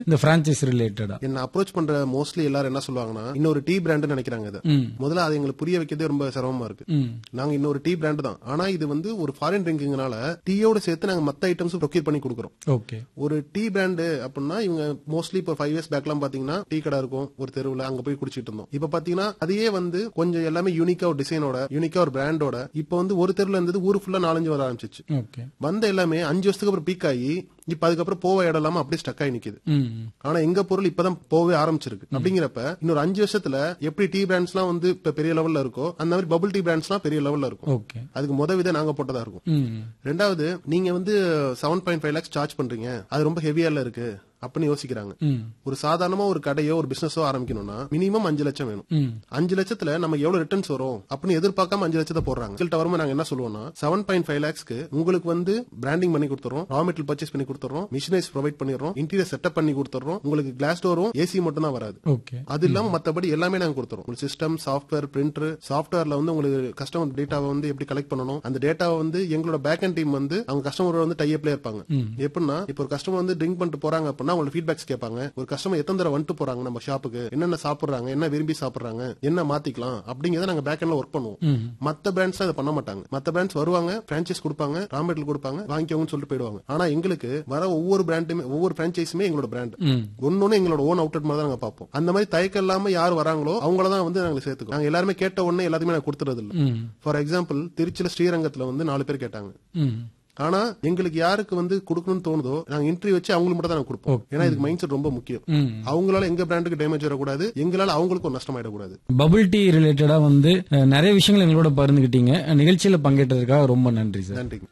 இந்த பிரான்ச்சைஸ் ரிலேட்டடா என்ன அப்ரோச் பண்ற மோஸ்ட்லி எல்லாரும் என்ன சொல்லுவாங்கன்னா இன்னொரு டீ பிராண்ட் நினைக்கிறாங்க இது ம் முதல்ல அதை எங்களுக்கு புரிய வைக்கிறதே ரொம்ப சிரமமா இருக்கு ம் நாங்க இன்னொரு டீ பிராண்ட் தான் ஆனா இது வந்து ஒரு ஃபாரின் ட்ரிங்க்னால டீயோட சேர்த்து நாங்க மத்த ஐட்டம்ஸ் ப்ரொக்யூர் பண்ணி கொடுக்குறோம் ஓகே ஒரு டீ பிராண்டு அப்படின்னா இவங்க மோஸ்ட்லி இப்போ ஃபைவ் இயர்ஸ் பேக்லாம் பாத்தீங்கன்னா டீ கடை இருக்கும் ஒரு தெருவுல அங்க போய் குடிச்சிட்டு இருந்தோம் இப்ப பாத்தீங்கன்னா அதையே வந்து கொஞ்சம் எல்லாமே யூனிக்கா ஒரு டிசைனோட யூனிக்கா ஒரு பிராண்டோட இப்போ வந்து ஒரு தெருல இருந்தது ஊர் ஃபுல்லா நாலஞ்சு வர ஆரம்பிச்சிச்சு ஓகே வந்த எல்லாமே அஞ்சு வருஷத்துக்கு அப்புறம் பீக் ஆகி இப்ப அதுக்கப்புறம் போக இடம் இல்லாம அப்படியே ஸ்டக் ஆகி நிக்குது ம் ஆனா எங்க பொருள் இப்பதான் போகவே ஆரம்பிச்சிருக்கு அப்படிங்கிறப்ப இன்னொரு அஞ்சு வருஷத்துல எப்படி டீ பிராண்ட்ஸ்லாம் வந்து இப்ப பெரிய லெவல்ல இருக்கோ அந்த மாதிரி பபுள் டீ பிராண்ட்ஸ்லாம் பெரிய லெவல்ல இருக்கும் ஓகே அதுக்கு முத விதை நாங்க போட்டதா இருக்கும் ம் ரெண்டாவது நீங்க வந்து seven point five lakhs charge பண்றீங்க அது ரொம்ப ஹெவியால இருக்கு அப்படின்னு யோசிக்கிறாங்க ம் ஒரு சாதாரணமா ஒரு கடையோ ஒரு பிசினஸோ ஆரம்பிக்கணும்னா மினிமம் அஞ்சு லட்சம் வேணும் ம் அஞ்சு லட்சத்துல நம்ம எவ்வளவு ரிட்டர்ன்ஸ் வரும் அப்படின்னு எதிர்பார்க்காம அஞ்சு லட்சத்தை போடுறாங்க ரிசல்ட் வரும்போது நாங்க என்ன சொல்லுவோம்னா செவன் பாயிண்ட் ஃபைவ் லேக்ஸ்க்கு உங்களுக்கு வந்து பிராண்டிங் பண்ணி கொடுத்துறோம் ரா மெட்டீரியல் பர்ச்சேஸ் பண்ணி கொடுத்துறோம் மிஷினரிஸ் ப்ரொவைட் பண்ணிடுறோம் இன்டீரியர் செட்டப் பண்ணி கொடுத்துறோம் உங்களுக்கு கிளாஸ் டோரும் ஏசி மட்டும் தான் வராது ஓகே அது இல்லாம மத்தபடி எல்லாமே நாங்க கொடுத்துறோம் உங்களுக்கு சிஸ்டம் சாஃப்ட்வேர் பிரிண்டர் சாஃப்ட்வேர்ல வந்து உங்களுக்கு கஸ்டமர் டேட்டாவை வந்து எப்படி கலெக்ட் பண்ணணும் அந்த டேட்டாவை வந்து எங்களோட பேக் அண்ட் டீம் வந்து அவங்க கஸ்டமரோட வந்து டைப்ல இருப்பாங்க எப்படின்னா இப்போ ஒரு கஸ்டமர் வந்து ட்ரிங்க் பண்ணிட்டு போறாங்க அப்படின்னா அவங்களோட ஃபீட்பேக்ஸ் கேட்பாங்க ஒரு கஸ்டமர் எத்தனை தடவை வந்துட்டு போறாங்க நம்ம ஷாப்புக்கு என்னென்ன சாப்பிடுறாங்க என்ன விரும்பி சாப்பிடுறாங்க என்ன மாத்திக்கலாம் அப்படிங்கறத நாங்க பேக் எண்ட்ல ஒர்க் பண்ணுவோம் ம் மத்த பிராண்ட்ஸ் அதை பண்ண மாட்டாங்க மத்த பிராண்ட்ஸ் வருவாங்க பிரான்ச்சைஸ் கொடுப்பாங்க ரா மெட்டீரியல் கொடுப்பாங்க வாங்கிக்கோங்கன்னு சொல்லிட்டு போயிடுவாங்க ஆனா எங்களுக்கு வர ஒவ்வொரு பிராண்டுமே ஒவ்வொரு பிரான்ச்சைஸுமே எங்களோட பிராண்ட் ம் ஒன்னொன்னு எங்களோட ஓன் அவுட்லெட் மாதிரி தான் நாங்க பார்ப்போம் அந்த மாதிரி தயக்கம் இல்லாம யார் வராங்களோ அவங்கள தான் வந்து நாங்க சேர்த்துக்கோம் நாங்க எல்லாருமே கேட்ட உடனே எல்லாத்தையுமே நாங்க கொடுத்துறது இல்ல ம் ஃபார் எக்ஸாம்பிள் திருச்சியில ஸ்ரீரங்கத்துல வந்து நாலு பேர் கேட்டாங்க ம் ஆனா எங்களுக்கு யாருக்கு வந்து கொடுக்கணும்னு தோணுதோ நாங்க இன்டர்வியூ வச்சு அவங்களுக்கு மட்டும் தான் நாங்க கொடுப்போம் Okay. ஏன்னா இதுக்கு மைண்ட் செட் ரொம்ப முக்கியம் ம் அவங்களால எங்க பிராண்டுக்கு டேமேஜ் வரக்கூடாது எங்களால அவங்களுக்கு ஒரு நஷ்டம் ஆயிடக்கூடாது பபிள் டீ ரிலேட்டடா வந்து அஹ், நிறைய விஷயங்கள் எங்களோட பகிர்ந்துக்கிட்டீங்க நிகழ்ச்சியில பங்கேற்றதுக்காக ரொம்ப நன்றி சார் நன்றிங்க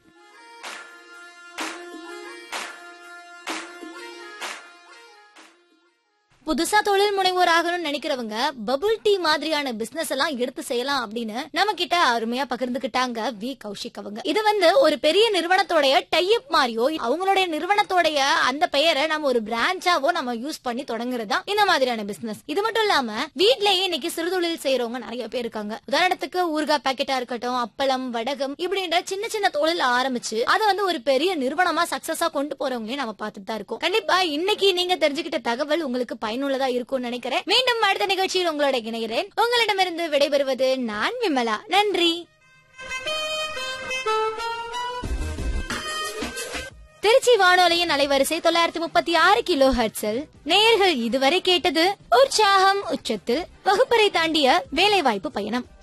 புதுசா தொழில் முனைவோர் ஆகணும்னு நினைக்கிறவங்க பபுள் டீ மாதிரியான பிசினஸ் எல்லாம் எடுத்து செய்யலாம் அப்படின்னு நம்ம கிட்ட அருமையா பகிர்ந்துகிட்டாங்க வி கௌஷிக் அவங்க இது வந்து ஒரு பெரிய நிறுவனத்தோடைய டைப் மாதிரியோ அவங்களுடைய நிறுவனத்தோடைய அந்த பெயரை நம்ம ஒரு பிரான்ச்சாவோ நம்ம யூஸ் பண்ணி தொடங்குறதா இந்த மாதிரியான பிசினஸ் இது மட்டும் இல்லாம வீட்லயே இன்னைக்கு சிறுதொழில் செய்யறவங்க நிறைய பேர் இருக்காங்க உதாரணத்துக்கு ஊர்கா பாக்கெட்டா இருக்கட்டும் அப்பளம் வடகம் இப்படின்ற சின்ன சின்ன தொழில் ஆரம்பிச்சு அதை வந்து ஒரு பெரிய நிறுவனமா சக்சஸா கொண்டு போறவங்களையும் நம்ம பார்த்துட்டு தான் இருக்கோம் கண்டிப்பா இன்னைக்கு நீங்க தெரிஞ்சுக்கிட்ட தகவல் உங்களுக்கு பயனுள்ளதா இருக்கும்னு நினைக்கிறேன் மீண்டும் அடுத்த நிகழ்ச்சியில் உங்களோட இணைகிறேன் உங்களிடமிருந்து விடைபெறுவது நான் விமலா நன்றி திருச்சி வானொலியின் அலைவரிசை தொள்ளாயிரத்தி முப்பத்தி ஆறு கிலோ ஹெர்ட்ஸில் நேயர்கள் இதுவரை கேட்டது உற்சாகம் உச்சத்தில் வகுப்பறை தாண்டிய வேலைவாய்ப்பு பயணம்